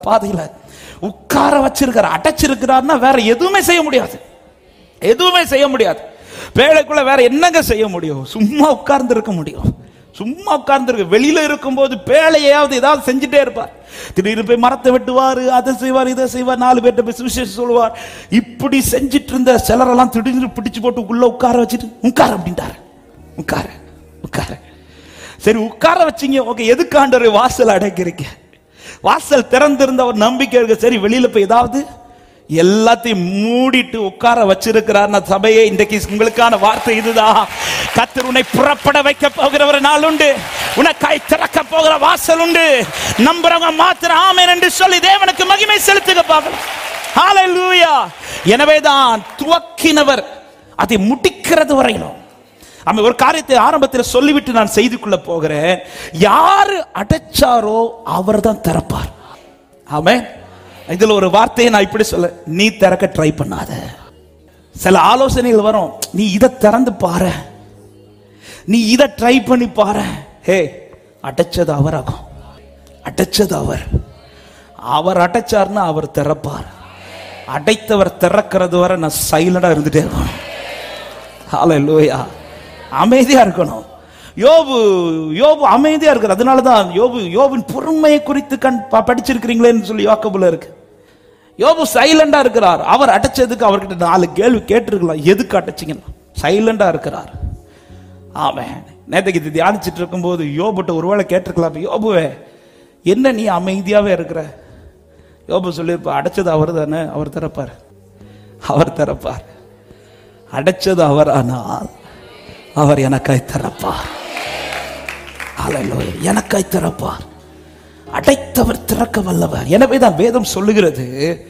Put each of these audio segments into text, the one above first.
பாதையில உட்கார வச்சிருக்கார் அடைச்சிருக்கிறார்னா வேற எதுவுமே செய்ய முடியாது எதுவுமே செய்ய முடியாது பேழைக்குள்ள வேற என்னங்க செய்ய முடியும் சும்மா உட்கார்ந்து இருக்க முடியும் சும்மா உட்கார்ந்து இருக்க வெளியில இருக்கும்போது பேழையாவது ஏதாவது செஞ்சுட்டே இருப்பார் திடீர்னு போய் மரத்தை வெட்டுவார் அதை செய்வார் இதை செய்வார் நாலு பேர்ட்ட போய் சுவிசேஷம் சொல்லுவார் இப்படி செஞ்சிட்டு இருந்த சிலரெல்லாம் திடீர்னு பிடிச்சு போட்டு உள்ள உட்கார வச்சுட்டு உட்கார அப்படின்ட்டாரு உட்கார உட்கார சரி உட்கார வச்சீங்க ஓகே எதுக்காண்டவர் வாசல் அடைக்கிறீங்க வாசல் திறந்திருந்த ஒரு நம்பிக்கை இருக்கு சரி வெளியில போய் ஏதாவது எல்லாத்தையும் மூடிட்டு உட்கார வச்சிருக்கிறார் நான் சபையை இன்றைக்கு உங்களுக்கான வார்த்தை இதுதான் கத்தர் உன்னை புறப்பட வைக்க போகிற ஒரு நாள் உண்டு உனக்காய் திறக்க போகிற வாசல் உண்டு நம்புறவங்க மாத்திரம் ஆமென் என்று சொல்லி தேவனுக்கு மகிமை செலுத்துக பார்க்கலாம் ஹalleluya எனவே தான் துவக்கினவர் அதை முடிக்கிறது வரையிலும் ஆமா ஒரு காரியத்தை ஆரம்பத்தில் சொல்லிவிட்டு நான் செய்திக்குள்ள போகிறேன் யாரு அடைச்சாரோ அவர் தான் திறப்பார் ஆமே இதுல ஒரு வார்த்தையை நான் இப்படி சொல்ல நீ திறக்க ட்ரை பண்ணாத சில ஆலோசனைகள் வரும் நீ இதை திறந்து பாரு நீ இதை ட்ரை பண்ணி பாரு ஹே அடைச்சது அவராகும் அடைச்சது அவர் அவர் அடைச்சார்னா அவர் திறப்பார் அடைத்தவர் திறக்கிறது வரை நான் சைலண்டா இருந்துட்டே இருக்கணும் ஹalleluya அமைதியா இருக்கணும் யோபு யோபு அமைதியா இருக்கிற அதனால தான் யோபு யோபின் பொறுமையை குறித்து கண் ப- படிச்சிருக்கிறீங்களேன்னு சொல்லி யோக்கபுல இருக்கு யோபு சைலண்டா இருக்கிறார் அவர் அடைச்சதுக்கு அவர்கிட்ட நாலு கேள்வி கேட்டிருக்கலாம் எதுக்கு அடைச்சிங்கன்னா சைலண்டா இருக்கிறார் ஆமென் நேற்றுக்கு இது தியானிச்சிட்டு இருக்கும்போது யோபுட்ட ஒருவேளை கேட்டிருக்கலாம் யோபுவே என்ன நீ அமைதியாவே இருக்கிற யோபு சொல்லியிருப்பா அடைச்சது அவர் தானே அவர் திறப்பார் அவர் திறப்பார் அடைச்சது அவரானால் அவர் எனக்காய் திறப்பார் ஹalleluya எனக்காய் திறப்பார் அடைத்தவர் திறக்க வல்லவர் எனவே தான் வேதம் சொல்லுகிறது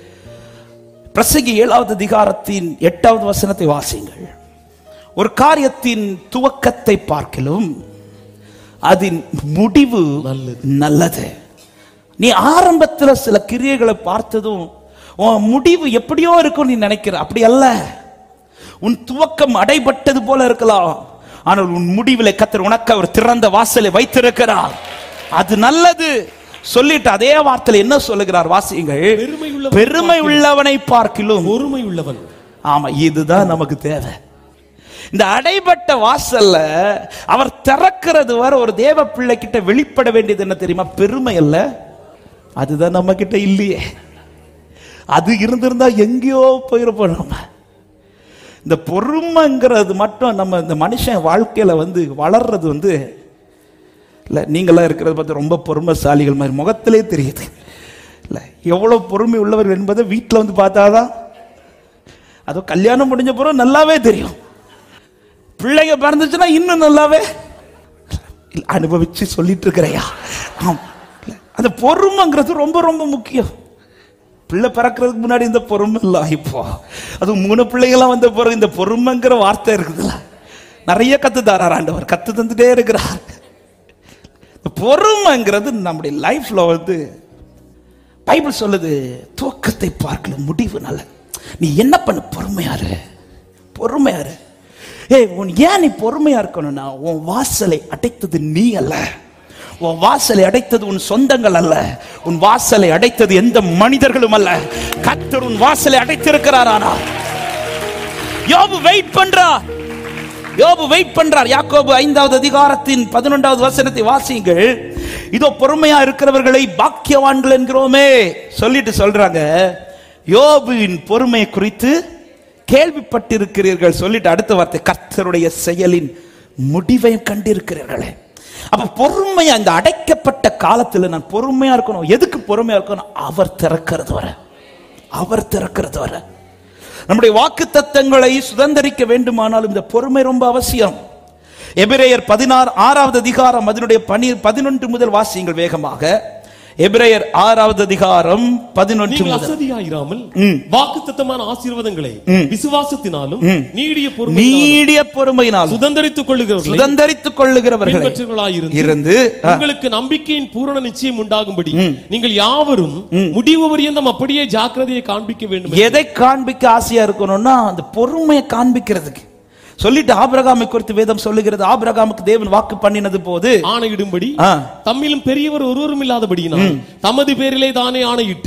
பிரசங்கி ஏழாவது அதிகாரத்தின் எட்டாவது வசனத்தை வாசிங்கள் ஒரு காரியத்தின் துவக்கத்தை பார்க்கிலும் அதன் முடிவு நல்லது நீ ஆரம்பத்துல சில கிரியைகளை பார்த்ததும் உன் முடிவு எப்படியோ இருக்கும் நீ நினைக்கிற அப்படி அல்ல உன் துவக்கம் அடைபட்டது போல இருக்கலாம் ஆனால் உன் முடிவிலே கத்தர் உனக்கு அவர் திறந்த வாசலை வைத்திருக்கிறார் அது நல்லது சொல்லிட்டு அதே வார்த்தையில என்ன சொல்லுகிறார் வாசியுங்கள் பெருமை உள்ளவனை பெருமை உள்ளவனை பார்க்கிலும் பொறுமை உள்ளவன் ஆமா இதுதான் நமக்கு தேவை இந்த அடைபட்ட வாசல்ல அவர் திறக்கிறது வரை ஒரு தேவ பிள்ளை கிட்ட வெளிப்பட வேண்டியது என்ன தெரியுமா பெருமை அல்ல அதுதான் நம்ம கிட்ட இல்லையே அது இருந்திருந்தா எங்கேயோ போயிருப்போம் நம்ம இந்த பொறுமைங்கிறது மட்டும் நம்ம இந்த மனுஷன் வாழ்க்கையில வந்து வளர்றது வந்து இல்லை நீங்களாம் இருக்கிறத பார்த்து ரொம்ப பொறுமைசாலிகள் மாதிரி முகத்திலே தெரியுது இல்லை எவ்வளோ பொறுமை உள்ளவர்கள் என்பதை வீட்டில் வந்து பார்த்தாதான் அதோ கல்யாணம் முடிஞ்ச பிறகு நல்லாவே தெரியும் பிள்ளைங்க பிறந்துச்சுன்னா இன்னும் நல்லாவே இல்ல, அனுபவிச்சு சொல்லிட்டு இருக்கிறையா ஆம் இல்ல, அந்த பொறுமைங்கிறது ரொம்ப ரொம்ப முக்கியம் பிள்ளை பிறக்கிறதுக்கு முன்னாடி இந்த பொறுமை இல்லை இப்போ அது மூணு பிள்ளைகளாம் வந்த பிறகு இந்த பொறுமைங்கிற வார்த்தை இருக்குதுல்ல நிறைய கத்து தாரார் ஆண்டவர் கத்து தந்துட்டே இருக்கிறார் இந்த பொறுமைங்கிறது நம்முடைய லைஃப்ல வந்து பைபிள் சொல்லுது துவக்கத்தை பார்க்கல முடிவு நல்ல நீ என்ன பண்ணு பொறுமையாரு பொறுமையாரு ஏய் உன் ஏன் நீ பொறுமையா இருக்கணும்னா உன் வாசலை அடைத்தது நீ அல்ல உன் வாசலை அடைத்தது உன் சொந்தங்கள் அல்ல உன் வாசலை அடைத்தது எந்த மனிதர்களும் அல்ல கத்தர் உன் வாசலை அடைத்திருக்கிறார் ஆனா யோபு வெயிட் பண்றார் யோபு வெயிட் பண்றார் யாக்கோபு ஐந்தாவது அதிகாரத்தின் பதினொன்றாவது வசனத்தை வாசியுங்கள் இதோ பொறுமையா இருக்கிறவர்களை பாக்கியவான்கள் என்கிறோமே சொல்லிட்டு சொல்றாங்க யோபுவின் பொறுமை குறித்து கேள்விப்பட்டிருக்கிறீர்கள் சொல்லிட்டு அடுத்த வார்த்தை கர்த்தருடைய செயலின் முடிவை கண்டிருக்கிறீர்களே அப்ப பொறுமையா இந்த அடைக்கப்பட்ட காலத்துல நான் பொறுமையா இருக்கணும் எதுக்கு பொறுமையா இருக்கணும் அவர் திறக்கிறது வர அவர் திறக்கிறது வர நம்முடைய வாக்கு தத்தங்களை சுதந்திரிக்க வேண்டுமானாலும் இந்த பொறுமை ரொம்ப அவசியம் எபிரேயர் பதினாறு ஆறாவது அதிகாரம் அதனுடைய பனி பதினொன்று முதல் வாசியுங்கள் வேகமாக எபிரேயர் ஆறாவது அதிகாரம் பதினொன்று நீங்கள் முதல் அசதியாயிராமல் ம். வாக்குத்தத்தமான ஆசீர்வாதங்களை விசுவாசத்தினாலும் நீடிய பொறுமை நீடிய பொறுமையினால் சுதந்திரித்துக் கொள்ளுகிறவர்களை சுதந்திரித்துக் கொள்ளுகிறவர்களை பின்பற்றுகிறவர்களாயிருந்து இருந்து ஆ, உங்களுக்கு நம்பிக்கையின் பூரண நிச்சயம் உண்டாகும்படி நீங்கள் யாவரும் முடிவு பரியந்தம் அப்படியே ஜாக்கிரதையை காண்பிக்க வேண்டும் எதை காண்பிக்க ஆசையா இருக்கணும்னா அந்த பொறுமையை காண்பிக்கிறதுக்கு சொல்லிட்டு ஆபிரகாமை குறித்து வேதம் சொல்லுகிறது ஆபிரகாமுக்கு தேவன் வாக்கு பண்ணினது போது ஆணையிடும்படி ஆ. தம்மிலும் பெரியவர் ஒருவரும் இல்லாதபடியினால் தமது பேரிலே தானே ஆணையிட்டு